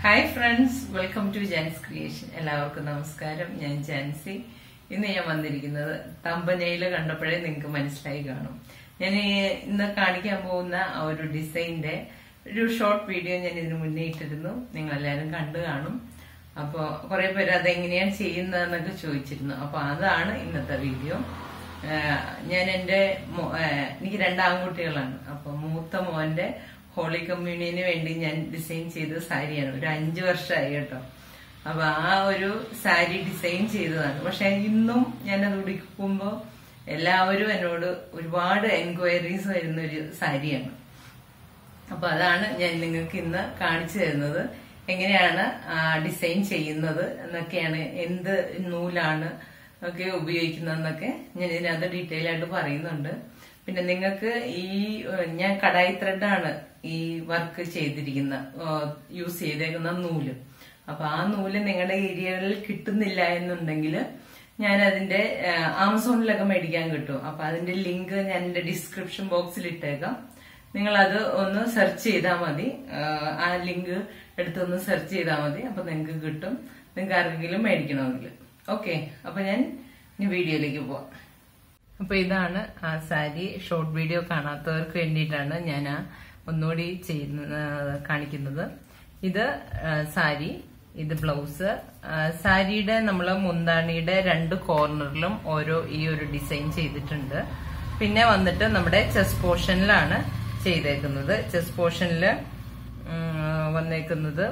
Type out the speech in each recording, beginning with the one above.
Hi friends welcome to Jan's creation എല്ലാവർക്കും നമസ്കാരം ഞാൻ ജാൻസി ഇന്ന് ഞാൻ വന്നിരിക്കുന്നത് തമ്പനയില് കണ്ടപ്പോഴേ നിങ്ങൾക്ക് മനസ്സിലായി കാണും ഞാൻ ഈ ഇന്ന് കാണിക്കാൻ പോകുന്ന ആ ഒരു ഡിസൈനിന്റെ ഒരു ഷോർട്ട് വീഡിയോ ഞാൻ ഇതിനു മുന്നേ ഇട്ടിരുന്നു നിങ്ങൾ എല്ലാവരും കണ്ടു കാണും അപ്പോൾ കുറെ പേര് അതെങ്ങനെയാണ് ചെയ്യുന്നതെന്നൊക്കെ ചോദിച്ചിരുന്നു അപ്പൊ അതാണ് ഇന്നത്തെ വീഡിയോ ആഹ് ഞാൻ എൻ്റെ മോ- ആഹ് എനിക്ക് രണ്ട് ആൺകുട്ടികളാണ് അപ്പൊ മൂത്ത മോന്റെ ഹോളി കമ്മ്യൂണിയന് വേണ്ടി ഞാൻ ഡിസൈൻ ചെയ്ത സാരിയാണ് ഒരു അഞ്ചു വർഷമായി കേട്ടോ അപ്പൊ ആ ഒരു സാരി ഡിസൈൻ ചെയ്തതാണ് പക്ഷെ ഇന്നും ഞാൻ അത് ഉടുക്കുമ്പോ എല്ലാവരും എന്നോട് ഒരുപാട് എൻക്വയറീസ് വരുന്ന ഒരു സാരിയാണ് അപ്പൊ അതാണ് ഞാൻ നിങ്ങൾക്ക് ഇന്ന് കാണിച്ചു തരുന്നത് എങ്ങനെയാണ് ഡിസൈൻ ചെയ്യുന്നത് എന്നൊക്കെയാണ് എന്ത് നൂലാണ് ഒക്കെ ഉപയോഗിക്കുന്നതെന്നൊക്കെ ഞാൻ ഇതിനകത്ത് ഡീറ്റെയിൽ ആയിട്ട് പറയുന്നുണ്ട് പിന്നെ നിങ്ങൾക്ക് ഈ ഏഹ്, ഞാൻ കടായി ത്രെഡാണ് ഈ വർക്ക് ചെയ്തിരിക്കുന്ന യൂസ് ചെയ്തേക്കുന്ന നൂല് അപ്പൊ ആ നൂല് നിങ്ങളുടെ ഏരിയകളിൽ കിട്ടുന്നില്ല എന്നുണ്ടെങ്കിൽ ഞാൻ അതിന്റെ ഏഹ്, ആമസോണിലൊക്കെ മേടിക്കാൻ കിട്ടും അപ്പൊ അതിന്റെ ലിങ്ക് ഞാൻ എന്റെ ഡിസ്ക്രിപ്ഷൻ ബോക്സിൽ ഇട്ടേക്കാം നിങ്ങൾ അത് ഒന്ന് സെർച്ച് ചെയ്താൽ മതി ആഹ് ആ ലിങ്ക് എടുത്തൊന്ന് സെർച്ച് ചെയ്താൽ മതി അപ്പൊ നിങ്ങൾക്ക് കിട്ടും നിങ്ങൾക്ക് ആർക്കെങ്കിലും മേടിക്കണമെങ്കിൽ ഓക്കെ അപ്പൊ ഞാൻ ഇനി വീഡിയോയിലേക്ക് പോവാം അപ്പൊ ഇതാണ് ആ സാരി ഷോർട്ട് വീഡിയോ കാണാത്തവർക്ക് വേണ്ടിയിട്ടാണ് ഞാൻ ആ ഒന്നുകൂടി ചെയ്യുന്ന കാണിക്കുന്നത് ഇത് ആ, സാരി ഇത് ബ്ലൗസ് ആ, സാരിയുടെ നമ്മള് മുന്താണിയുടെ രണ്ട് കോർണറിലും ഓരോ ഈ ഒരു ഡിസൈൻ ചെയ്തിട്ടുണ്ട് പിന്നെ വന്നിട്ട് നമ്മുടെ ചെസ് പോർഷനിലാണ് ചെയ്തേക്കുന്നത് ചെസ് പോർഷനില് വന്നേക്കുന്നത്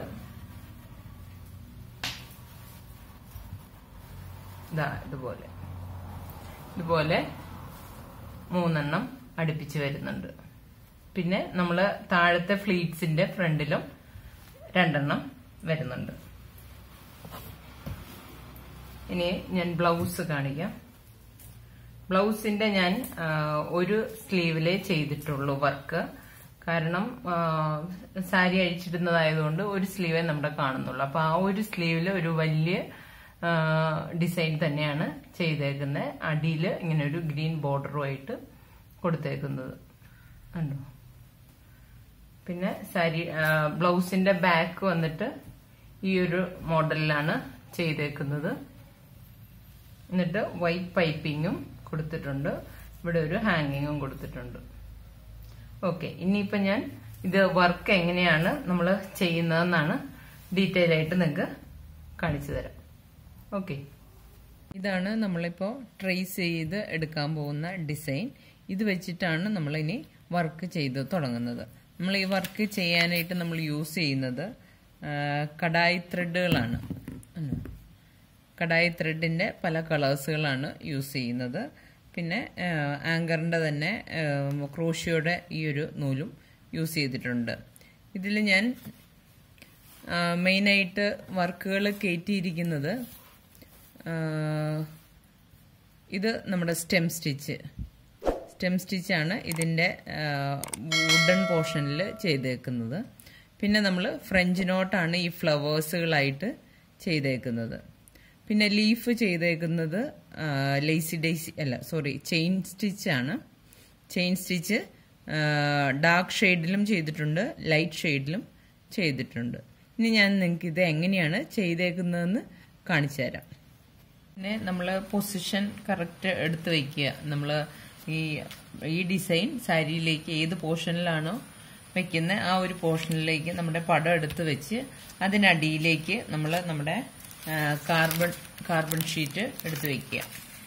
ഇതാ ഇതുപോലെ ഇതുപോലെ മൂന്നെണ്ണം അടുപ്പിച്ച് വരുന്നുണ്ട് പിന്നെ നമ്മൾ താഴത്തെ ഫ്ലീറ്റ്സിന്റെ ഫ്രണ്ടിലും രണ്ടെണ്ണം വരുന്നുണ്ട് ഇനി ഞാൻ ബ്ലൗസ് കാണിക്കാം ബ്ലൗസിന്റെ ഞാൻ ആ, ഒരു സ്ലീവിലേ ചെയ്തിട്ടുള്ളൂ വർക്ക് കാരണം ആ, സാരി അഴിച്ചിടുന്നതായതുകൊണ്ട് ഒരു സ്ലീവേ നമ്മുടെ കാണുന്നുള്ളൂ അപ്പൊ ആ ഒരു സ്ലീവിൽ ഒരു വലിയ ഡിസൈൻ തന്നെയാണ് ചെയ്തേക്കുന്നത് അടിയിൽ ഇങ്ങനെ ഒരു ഗ്രീൻ ബോർഡറുമായിട്ട് കൊടുത്തേക്കുന്നത് കണ്ടോ പിന്നെ സാരി ആ, ബ്ലൗസിന്റെ ബാക്ക് വന്നിട്ട് ഈ ഒരു മോഡലിലാണ് ചെയ്തേക്കുന്നത് എന്നിട്ട് വൈറ്റ് പൈപ്പിങ്ങും കൊടുത്തിട്ടുണ്ട് ഇവിടെ ഒരു ഹാങ്ങിങ്ങും കൊടുത്തിട്ടുണ്ട് ഓക്കെ ഇനിയിപ്പോ ഞാൻ ഇത് വർക്ക് എങ്ങനെയാണ് നമ്മൾ ചെയ്യുന്നതെന്നാണ് ഡീറ്റെയിൽ ആയിട്ട് നിങ്ങൾക്ക് കാണിച്ചു തരാം ഓക്കെ ഇതാണ് നമ്മളിപ്പോൾ ട്രേസ് ചെയ്ത് എടുക്കാൻ പോകുന്ന ഡിസൈൻ ഇത് വെച്ചിട്ടാണ് നമ്മളിനി വർക്ക് ചെയ്ത് തുടങ്ങുന്നത് നമ്മൾ ഈ വർക്ക് ചെയ്യാനായിട്ട് നമ്മൾ യൂസ് ചെയ്യുന്നത് ആ, കടായി ത്രെഡുകളാണ് ഉം. കടായി ത്രെഡിന്റെ പല കളേഴ്സുകളാണ് യൂസ് ചെയ്യുന്നത് പിന്നെ ആങ്കറിന്റെ തന്നെ ക്രോഷിയോടെ ഈ ഒരു നൂലും യൂസ് ചെയ്തിട്ടുണ്ട് ഇതിൽ ഞാൻ മെയിനായിട്ട് വർക്കുകൾ കയറ്റിയിരിക്കുന്നത് ആ, ഇത് നമ്മുടെ സ്റ്റെം സ്റ്റിച്ച് സ്റ്റെം സ്റ്റിച്ചാണ് ഇതിൻ്റെ വുഡൻ പോർഷനിൽ ചെയ്തേക്കുന്നത് പിന്നെ നമ്മൾ ഫ്രഞ്ച് നോട്ടാണ് ഈ ഫ്ലവേഴ്സുകളായിട്ട് ചെയ്തേക്കുന്നത് പിന്നെ ലീഫ് ചെയ്തേക്കുന്നത് ലേസി ഡേസി അല്ല സോറി ചെയിൻ സ്റ്റിച്ചാണ് ചെയിൻ സ്റ്റിച്ച് ഡാർക്ക് ഷെയ്ഡിലും ചെയ്തിട്ടുണ്ട് ലൈറ്റ് ഷെയ്ഡിലും ചെയ്തിട്ടുണ്ട് ഇനി ഞാൻ നിങ്ങൾക്ക് ഇത് എങ്ങനെയാണ് ചെയ്തേക്കുന്നതെന്ന് കാണിച്ചു തരാം പിന്നെ നമ്മൾ പൊസിഷൻ കറക്റ്റ് എടുത്ത് വയ്ക്കുക നമ്മൾ ഈ ഈ ഡിസൈൻ സാരിയിലേക്ക് ഏത് പോർഷനിലാണോ വെക്കുന്ന ആ ഒരു പോർഷനിലേക്ക് നമ്മുടെ പടം എടുത്ത് വെച്ച് അതിനടിയിലേക്ക് നമ്മൾ നമ്മുടെ ആ, കാർബൺ കാർബൺ ഷീറ്റ് എടുത്ത് വയ്ക്കുക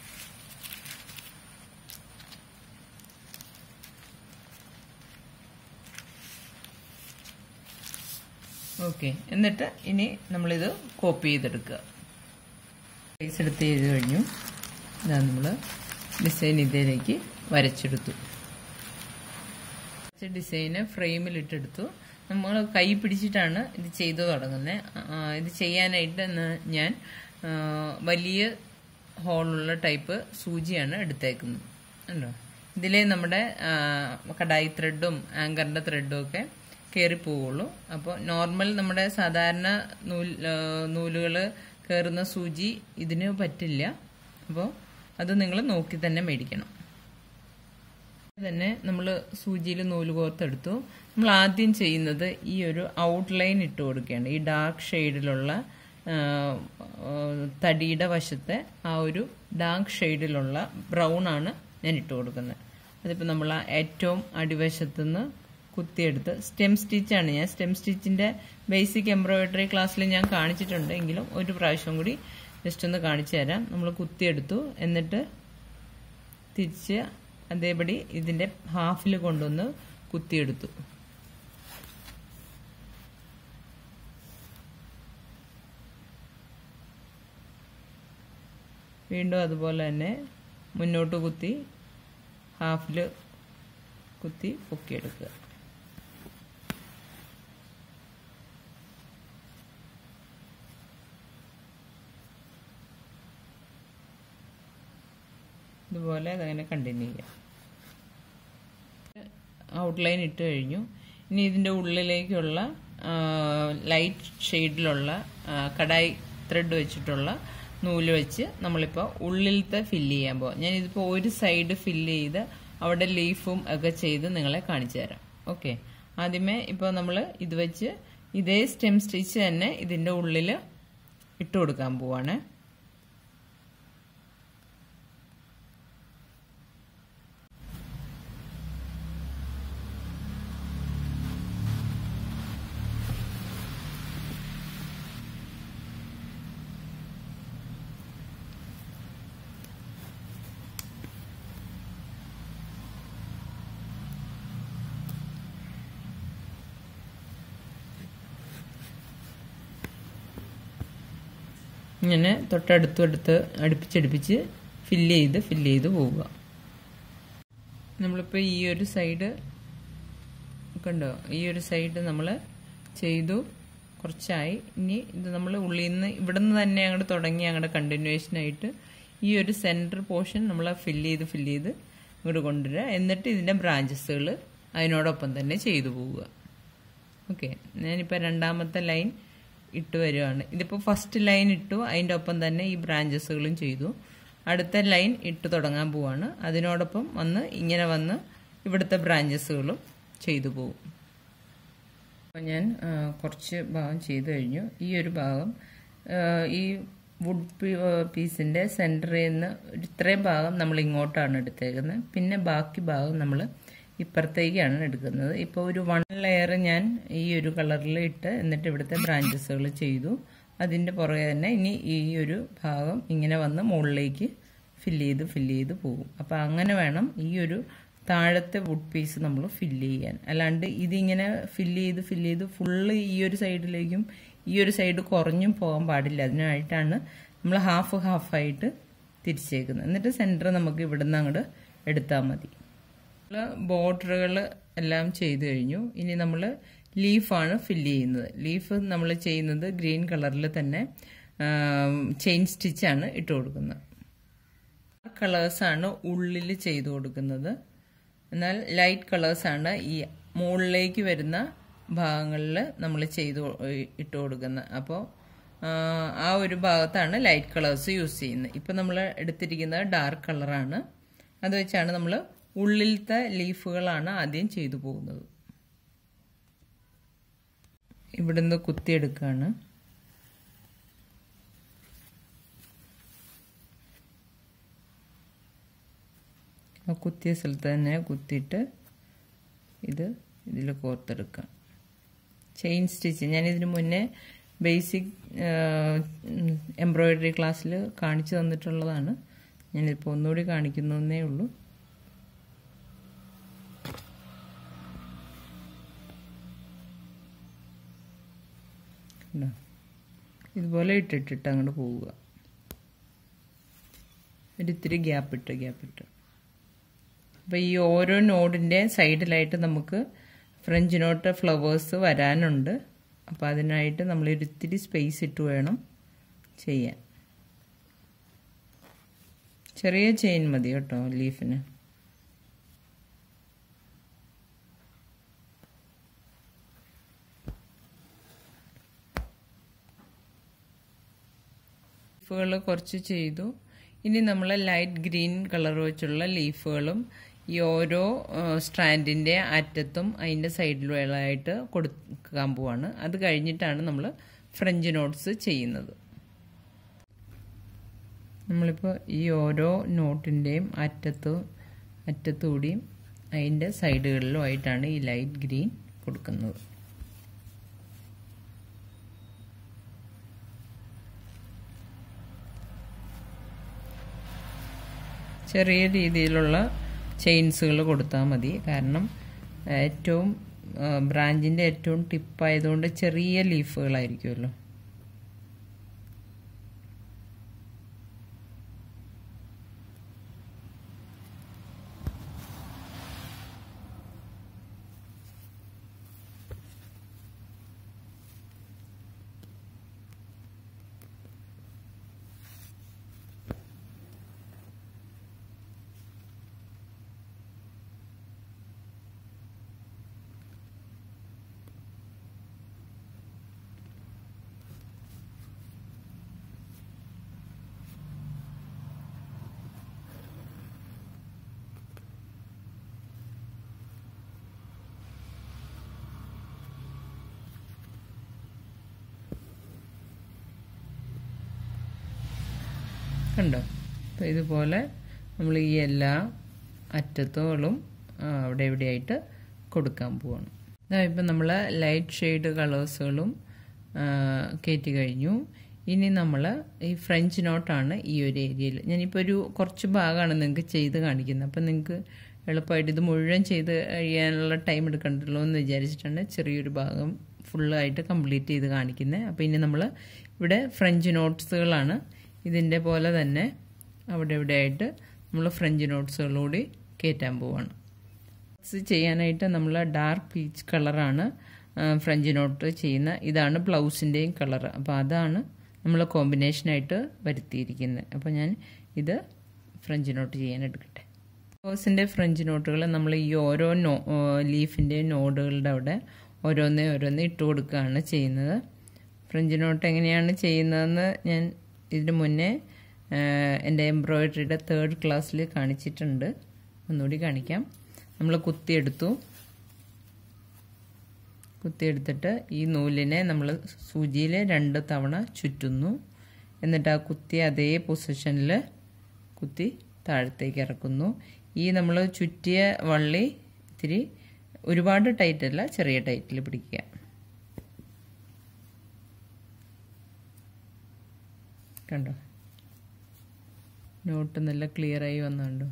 ഓക്കെ എന്നിട്ട് ഇനി നമ്മളിത് കോപ്പി ചെയ്തെടുക്കുക സൈസ് എടുത്ത് ചെയ്ത് കഴിഞ്ഞു ഇതാ നമ്മൾ ഡിസൈൻ ഇതിലേക്ക് വരച്ചെടുത്തു വരച്ച ഡിസൈന് ഫ്രെയിമിലിട്ടെടുത്തു നമ്മൾ കൈ പിടിച്ചിട്ടാണ് ഇത് ചെയ്തു തുടങ്ങുന്നത് ഇത് ചെയ്യാനായിട്ട് ന- ഞാൻ ആ, വലിയ ഹോളുള്ള ടൈപ്പ് സൂചിയാണ് എടുത്തേക്കുന്നത് ഉണ്ടോ ഇതിലേ നമ്മുടെ ആ, കടായി ത്രെഡും ആങ്കറിന്റെ ത്രെഡും ഒക്കെ കയറി പോവുള്ളൂ അപ്പോൾ നോർമൽ നമ്മുടെ സാധാരണ നൂൽ നൂലുകൾ കയറുന്ന സൂചി ഇതിന് പറ്റില്ല അപ്പോൾ അത് നിങ്ങൾ നോക്കി തന്നെ മേടിക്കണം തന്നെ നമ്മൾ സൂചിയിൽ നൂല് കോർത്തെടുത്തു നമ്മൾ ആദ്യം ചെയ്യുന്നത് ഈ ഒരു ഔട്ട്ലൈൻ ഇട്ട് കൊടുക്കുകയാണ് ഈ ഡാർക്ക് ഷെയ്ഡിലുള്ള തടിയുടെ വശത്തെ ആ ഒരു ഡാർക്ക് ഷെയ്ഡിലുള്ള ബ്രൗൺ ആണ് ഞാൻ ഇട്ട് കൊടുക്കുന്നത് അതിപ്പോൾ നമ്മൾ ആ ഏറ്റവും അടിവശത്തുനിന്ന് കുത്തിയെടുത്ത് സ്റ്റെം സ്റ്റിച്ചാണ് ഞാൻ സ്റ്റെം സ്റ്റിച്ചിൻ്റെ ബേസിക് എംബ്രോയിഡറി ക്ലാസ്സിൽ ഞാൻ കാണിച്ചിട്ടുണ്ട് എങ്കിലും ഒരു പ്രാവശ്യം കൂടി ജസ്റ്റ് ഒന്ന് കാണിച്ചു തരാം നമ്മൾ കുത്തിയെടുത്തു എന്നിട്ട് തിരിച്ച് അതേപടി ഇതിൻ്റെ ഹാഫിൽ കൊണ്ടുവന്ന് കുത്തിയെടുത്തു വീണ്ടും അതുപോലെ തന്നെ മുന്നോട്ട് കുത്തി ഹാഫിൽ കുത്തി പൊക്കിയെടുക്കുക ഇതുപോലെ അതങ്ങനെ കണ്ടിന്യൂ ചെയ്യാം ഔട്ട്ലൈൻ ഇട്ട് കഴിഞ്ഞു ഇനി ഇതിൻ്റെ ഉള്ളിലേക്കുള്ള ലൈറ്റ് ഷെയ്ഡിലുള്ള കടായി ത്രെഡ് വെച്ചിട്ടുള്ള നൂല് വെച്ച് നമ്മളിപ്പോൾ ഉള്ളിലത്തെ ഫില്ല് ചെയ്യാൻ പോകാം ഞാൻ ഇതിപ്പോൾ ഒരു സൈഡ് ഫില്ല് ചെയ്ത് അവിടെ ലീഫും ഒക്കെ ചെയ്ത് നിങ്ങളെ കാണിച്ചു തരാം ഓക്കെ ആദ്യമേ ഇപ്പോൾ നമ്മൾ ഇത് വെച്ച് ഇതേ സ്റ്റെം സ്റ്റിച്ച് തന്നെ ഇതിൻ്റെ ഉള്ളിൽ ഇട്ട് കൊടുക്കാൻ പോവാണ് ഇങ്ങനെ തൊട്ടടുത്തടുത്ത് അടുപ്പിച്ചടുപ്പിച്ച് ഫില്ല് ചെയ്ത് ഫില്ല് ചെയ്ത് പോവുക നമ്മളിപ്പോൾ ഈ ഒരു സൈഡ് കണ്ടോ ഈ ഒരു സൈഡ് നമ്മൾ ചെയ്തു കുറച്ചായി ഇനി ഇത് നമ്മൾ ഉള്ളിൽ നിന്ന് ഇവിടെ നിന്ന് തന്നെ അങ്ങോട്ട് തുടങ്ങി അങ്ങോട്ട് കണ്ടിന്യൂവേഷൻ ആയിട്ട് ഈ ഒരു സെൻറ്റർ പോർഷൻ നമ്മൾ ഫില്ല് ചെയ്ത് ഫില്ല് ചെയ്ത് ഇങ്ങോട്ട് കൊണ്ടുവരിക എന്നിട്ട് ഇതിൻ്റെ ബ്രാഞ്ചസുകൾ അതിനോടൊപ്പം തന്നെ ചെയ്തു പോവുക ഓക്കെ ഞാനിപ്പോൾ രണ്ടാമത്തെ ലൈൻ ഇട്ട് വരുവാണ് ഇതിപ്പോൾ ഫസ്റ്റ് ലൈൻ ഇട്ടു അതിൻ്റെ ഒപ്പം തന്നെ ഈ ബ്രാഞ്ചസുകളും ചെയ്തു അടുത്ത ലൈൻ ഇട്ട് തുടങ്ങാൻ പോവാണ് അതിനോടൊപ്പം വന്ന് ഇങ്ങനെ വന്ന് ഇവിടുത്തെ ബ്രാഞ്ചസുകളും ചെയ്തു പോകും അപ്പോൾ ഞാൻ കുറച്ച് ഭാഗം ചെയ്തു കഴിഞ്ഞു ഈ ഒരു ഭാഗം ഈ വുഡ് പീസിൻ്റെ സെൻറ്ററിൽ നിന്ന് ഇത്രയും ഭാഗം നമ്മൾ ഇങ്ങോട്ടാണ് എടുത്തേക്കുന്നത് പിന്നെ ബാക്കി ഭാഗം നമ്മൾ ഇപ്പുറത്തേക്കാണ് എടുക്കുന്നത് ഇപ്പോൾ ഒരു വൺ ലെയർ ഞാൻ ഈ ഒരു കളറിൽ ഇട്ട് എന്നിട്ട് ഇവിടുത്തെ ബ്രാഞ്ചസുകൾ ചെയ്തു അതിൻ്റെ പുറകെ തന്നെ ഇനി ഈ ഒരു ഭാഗം ഇങ്ങനെ വന്ന് മുകളിലേക്ക് ഫില്ല് ചെയ്ത് ഫില്ല് ചെയ്ത് പോകും അപ്പോൾ അങ്ങനെ വേണം ഈ ഒരു താഴത്തെ വുഡ് പീസ് നമ്മൾ ഫില്ല് ചെയ്യാൻ അല്ലാണ്ട് ഇതിങ്ങനെ ഫില്ല് ചെയ്ത് ഫില്ല് ചെയ്ത് ഫുള്ള് ഈ ഒരു സൈഡിലേക്കും ഈ ഒരു സൈഡ് കുറഞ്ഞും പോകാൻ പാടില്ല അതിനായിട്ടാണ് നമ്മൾ ഹാഫ് ഹാഫായിട്ട് തിരിച്ചേക്കുന്നത് എന്നിട്ട് സെൻറ്റർ നമുക്ക് ഇവിടുന്ന് അങ്ങോട്ട് എടുത്താൽ മതി ബോർഡറുകൾ എല്ലാം ചെയ്തു കഴിഞ്ഞു ഇനി നമ്മൾ ലീഫാണ് ഫില്ല് ചെയ്യുന്നത് ലീഫ് നമ്മൾ ചെയ്യുന്നത് ഗ്രീൻ കളറിൽ തന്നെ ചെയിൻ സ്റ്റിച്ചാണ് ഇട്ട് കൊടുക്കുന്നത് കളേഴ്സാണ് ഉള്ളിൽ ചെയ്തു കൊടുക്കുന്നത് എന്നാൽ ലൈറ്റ് കളേഴ്സാണ് ഈ മുകളിലേക്ക് വരുന്ന ഭാഗങ്ങളിൽ നമ്മൾ ചെയ്ത് ഇട്ട് കൊടുക്കുന്നത് അപ്പോൾ ആ ഒരു ഭാഗത്താണ് ലൈറ്റ് കളേഴ്സ് യൂസ് ചെയ്യുന്നത് ഇപ്പം നമ്മൾ എടുത്തിരിക്കുന്നത് ഡാർക്ക് കളറാണ് അത് വെച്ചാണ് നമ്മൾ ഉള്ളിലത്തെ ലീഫുകളാണ് ആദ്യം ചെയ്തു പോകുന്നത് ഇവിടുന്ന് കുത്തിയെടുക്കുകയാണ് ആ കുത്തിയ സ്ഥലത്ത് തന്നെ കുത്തിയിട്ട് ഇത് ഇതിൽ കോർത്തെടുക്കാം ചെയിൻ സ്റ്റിച്ച് ഞാൻ ഇതിന് മുന്നേ ബേസിക് എംബ്രോയിഡറി ക്ലാസ്സിൽ കാണിച്ചു തന്നിട്ടുള്ളതാണ് ഞാനിപ്പോൾ ഒന്നുകൂടി കാണിക്കുന്നതേ ഉള്ളൂ ഇതുപോലെ ഇട്ടിട്ടിട്ട് അങ്ങോട്ട് പോവുക ഒരിത്തിരി ഗ്യാപ്പ് ഇട്ട് ഗ്യാപ്പ് ഇട്ട് അപ്പോൾ ഈ ഓരോ നോഡിൻ്റെ സൈഡിലായിട്ട് നമുക്ക് ഫ്രഞ്ച് നോട്ട് ഫ്ലവേഴ്സ് വരാനുണ്ട് അപ്പോൾ അതിനായിട്ട് നമ്മൾ ഒരിത്തിരി സ്പേസ് ഇട്ട് വേണം ചെയ്യാൻ ചെറിയ ചെയിൻ മതി കേട്ടോ ലീഫിന് ലീഫുകൾ കുറച്ച് ചെയ്തു ഇനി നമ്മൾ ലൈറ്റ് ഗ്രീൻ കളർ വെച്ചുള്ള ലീഫുകളും ഈ ഓരോ സ്ട്രാൻഡിൻ്റെ അറ്റത്തും അതിൻ്റെ സൈഡിലുമായിട്ട് കൊടുക്കാൻ പോവാണ് അത് കഴിഞ്ഞിട്ടാണ് നമ്മൾ ഫ്രഞ്ച് നോട്ട്സ് ചെയ്യുന്നത് നമ്മളിപ്പോൾ ഈ ഓരോ നോട്ടിൻ്റെയും അറ്റത്തും അറ്റത്തുകൂടിയും അതിൻ്റെ സൈഡുകളിലുമായിട്ടാണ് ഈ ലൈറ്റ് ഗ്രീൻ കൊടുക്കുന്നത് ചെറിയ രീതിയിലുള്ള ചെയിൻസുകൾ കൊടുത്താൽ മതി കാരണം ഏറ്റവും ബ്രാഞ്ചിൻ്റെ ഏറ്റവും ടിപ്പായതുകൊണ്ട് ചെറിയ ലീഫുകളായിരിക്കുമല്ലോ കണ്ടോ അപ്പോൾ ഇതുപോലെ നമ്മൾ ഈ എല്ലാ അറ്റത്തോളും അവിടെ എവിടെയായിട്ട് കൊടുക്കാൻ പോവാണ് ഇപ്പം നമ്മൾ ലൈറ്റ് ഷെയ്ഡ് കളേഴ്സുകളും കയറ്റി കഴിഞ്ഞു ഇനി നമ്മൾ ഈ ഫ്രഞ്ച് നോട്ടാണ് ഈ ഒരു ഏരിയയിൽ ഞാനിപ്പോൾ ഒരു കുറച്ച് ഭാഗമാണ് നിങ്ങൾക്ക് ചെയ്ത് കാണിക്കുന്നത് അപ്പം നിങ്ങൾക്ക് എളുപ്പമായിട്ട് ഇത് മുഴുവൻ ചെയ്ത് കഴിയാനുള്ള ടൈം എടുക്കണ്ടല്ലോ എന്ന് വിചാരിച്ചിട്ടാണ് ചെറിയൊരു ഭാഗം ഫുള്ളായിട്ട് കംപ്ലീറ്റ് ചെയ്ത് കാണിക്കുന്നത് അപ്പോൾ ഇനി നമ്മൾ ഇവിടെ ഫ്രഞ്ച് നോട്ട്സുകളാണ് ഇതിൻ്റെ പോലെ തന്നെ അവിടെ ഇവിടെ ആയിട്ട് നമ്മൾ ഫ്രഞ്ച് നോട്ട്സുകളൂടി കയറ്റാൻ പോവാണ് ചെയ്യാനായിട്ട് നമ്മൾ ഡാർക്ക് പീച്ച് കളറാണ് ഫ്രഞ്ച് നോട്ട് ചെയ്യുന്ന ഇതാണ് ബ്ലൗസിൻ്റെയും കളർ അപ്പോൾ അതാണ് നമ്മൾ കോമ്പിനേഷനായിട്ട് വരുത്തിയിരിക്കുന്നത് അപ്പോൾ ഞാൻ ഇത് ഫ്രഞ്ച് നോട്ട് ചെയ്യാൻ എടുക്കട്ടെ ബ്ലൗസിൻ്റെ ഫ്രഞ്ച് നോട്ടുകൾ നമ്മൾ ഈ ഓരോ നോ ലീഫിൻ്റെ നോഡുകളുടെ അവിടെ ഓരോന്നേ ഓരോന്നേ ഇട്ട് കൊടുക്കുകയാണ് ചെയ്യുന്നത് ഫ്രഞ്ച് നോട്ട് എങ്ങനെയാണ് ചെയ്യുന്നതെന്ന് ഞാൻ ഇതിന് മുന്നേ എൻ്റെ എംബ്രോയിഡറിയുടെ തേർഡ് ക്ലാസ്സിൽ കാണിച്ചിട്ടുണ്ട് ഒന്നുകൂടി കാണിക്കാം നമ്മൾ കുത്തിയെടുത്തു കുത്തിയെടുത്തിട്ട് ഈ നൂലിനെ നമ്മൾ സൂചിയിൽ രണ്ട് തവണ ചുറ്റുന്നു എന്നിട്ട് ആ കുത്തി അതേ പൊസിഷനിൽ കുത്തി താഴത്തേക്ക് ഇറക്കുന്നു ഈ നമ്മൾ ചുറ്റിയ വള്ളി ഇത്തിരി ഒരുപാട് ടൈറ്റല്ല ചെറിയ ടൈറ്റിൽ പിടിക്കുക കണ്ടോ നോട്ട് നല്ല ക്ലിയറായി വന്നുണ്ടോ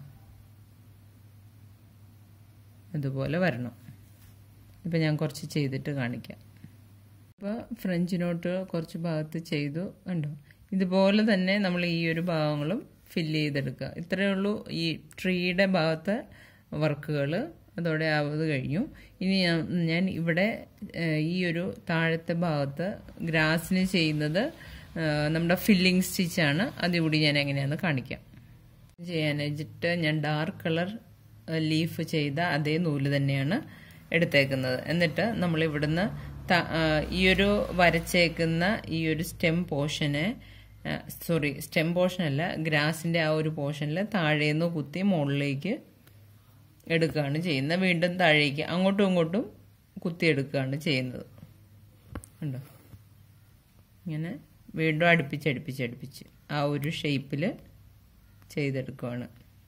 അതുപോലെ വരണം ഇപ്പം ഞാൻ കുറച്ച് ചെയ്തിട്ട് കാണിക്കാം ഇപ്പോൾ ഫ്രഞ്ച് നോട്ട് കുറച്ച് ഭാഗത്ത് ചെയ്തു കണ്ടോ ഇതുപോലെ തന്നെ നമ്മൾ ഈ ഒരു ഭാഗങ്ങളും ഫില്ല് ചെയ്തെടുക്കുക ഇത്രയേ ഉള്ളൂ ഈ ട്രീയുടെ ഭാഗത്തെ വർക്കുകൾ അതോടെ ആവത് കഴിഞ്ഞു ഇനി ഞാൻ ഞാൻ ഇവിടെ ഈ ഒരു താഴത്തെ ഭാഗത്ത് ഗ്രാസിന് ചെയ്യുന്നത് നമ്മുടെ ഫില്ലിംഗ് സ്റ്റിച്ചാണ് അതുകൂടി ഞാൻ എങ്ങനെയാണെന്ന് കാണിക്കാം ചെയ്യാനായിട്ട് ഞാൻ ഡാർക്ക് കളർ ലീഫ് ചെയ്ത അതേ നൂല് തന്നെയാണ് എടുത്തേക്കുന്നത് എന്നിട്ട് നമ്മൾ ഇവിടുന്ന് ഈ ഒരു വരച്ചേക്കുന്ന ഈ ഒരു സ്റ്റെം പോർഷനെ സോറി സ്റ്റെം പോർഷനല്ല ഗ്രാസിൻ്റെ ആ ഒരു പോർഷനിൽ താഴേന്ന് കുത്തി മുകളിലേക്ക് എടുക്കുകയാണ് ചെയ്യുന്നത് വീണ്ടും താഴേക്ക് അങ്ങോട്ടും ഇങ്ങോട്ടും കുത്തിയെടുക്കുകയാണ് ചെയ്യുന്നത് ഉണ്ടോ ഇങ്ങനെ വീണ്ടും അടുപ്പിച്ച് അടുപ്പിച്ച് അടുപ്പിച്ച് ആ ഒരു ഷേപ്പിൽ ചെയ്തെടുക്കുകയാണ്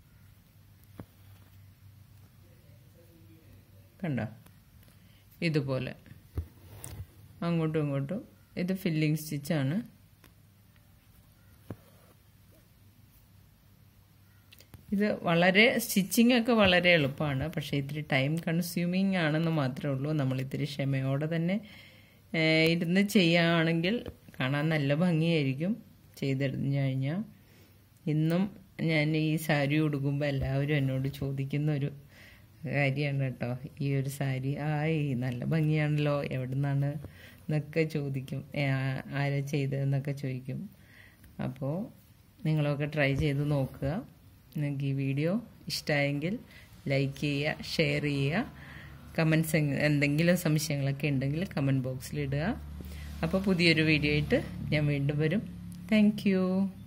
കണ്ടോ ഇതുപോലെ അങ്ങോട്ടും ഇങ്ങോട്ടും ഇത് ഫില്ലിംഗ് സ്റ്റിച്ചാണ് ഇത് വളരെ സ്റ്റിച്ചിങ് ഒക്കെ വളരെ എളുപ്പമാണ് പക്ഷേ ഇത്തിരി ടൈം കൺസ്യൂമിങ് ആണെന്ന് മാത്രമേ ഉള്ളൂ നമ്മൾ ഇത്തിരി ക്ഷമയോടെ തന്നെ ഇരുന്ന് ചെയ്യുകയാണെങ്കിൽ കാണാൻ നല്ല ഭംഗിയായിരിക്കും ചെയ്തെടുത്തു കഴിഞ്ഞാൽ ഇന്നും ഞാൻ ഈ സാരി ഉടുക്കുമ്പോൾ എല്ലാവരും എന്നോട് ചോദിക്കുന്ന ഒരു കാര്യമാണ് കേട്ടോ ഈ ഒരു സാരി ആയി നല്ല ഭംഗിയാണല്ലോ എവിടെ നിന്നാണ് എന്നൊക്കെ ചോദിക്കും ആരാ ചെയ്തതെന്നൊക്കെ ചോദിക്കും അപ്പോൾ നിങ്ങളൊക്കെ ട്രൈ ചെയ്ത് നോക്കുക നിങ്ങൾക്ക് ഈ വീഡിയോ ഇഷ്ടമായെങ്കിൽ ലൈക്ക് ചെയ്യുക ഷെയർ ചെയ്യുക കമൻസ് എന്തെങ്കിലും സംശയങ്ങളൊക്കെ ഉണ്ടെങ്കിൽ കമൻറ്റ് ബോക്സിൽ ഇടുക അപ്പോൾ പുതിയൊരു വീഡിയോ ആയിട്ട് ഞാൻ വീണ്ടും വരും താങ്ക്